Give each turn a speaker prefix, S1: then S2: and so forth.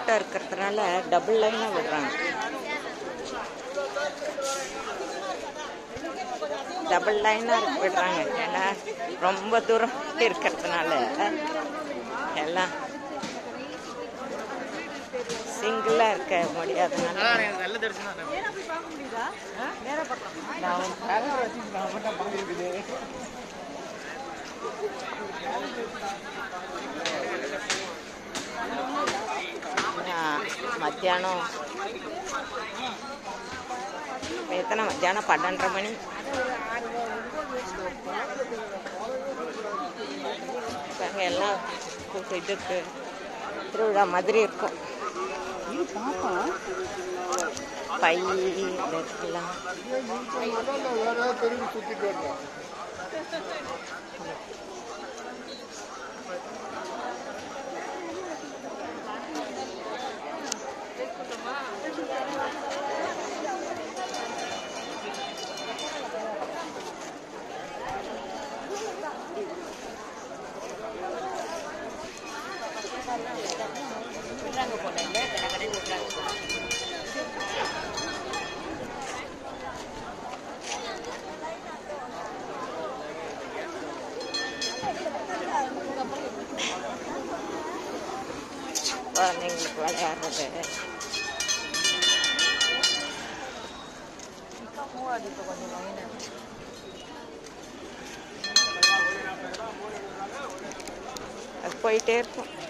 S1: கூட்டம் இருக்கிறதுனால டபுள் லைனாக விடுறாங்க டபுள் லைனாக விடுறாங்க ஏன்னா ரொம்ப தூரம் இருக்கிறதுனால எல்லாம் சிங்கிளாக இருக்க முடியாதனால
S2: நல்ல தரிசனம்
S1: நான் மத்தியானம் இப்ப எத்தனை மத்தியானம் பன்னெண்டரை மணி பாருங்க எல்லாம் கூட்டு இதுக்கு திருவிழா மாதிரி இருக்கும் பை இதெல்லாம் குழந்தைங்களுக்கு விளையாடுறது அது போயிட்டே இருக்கும்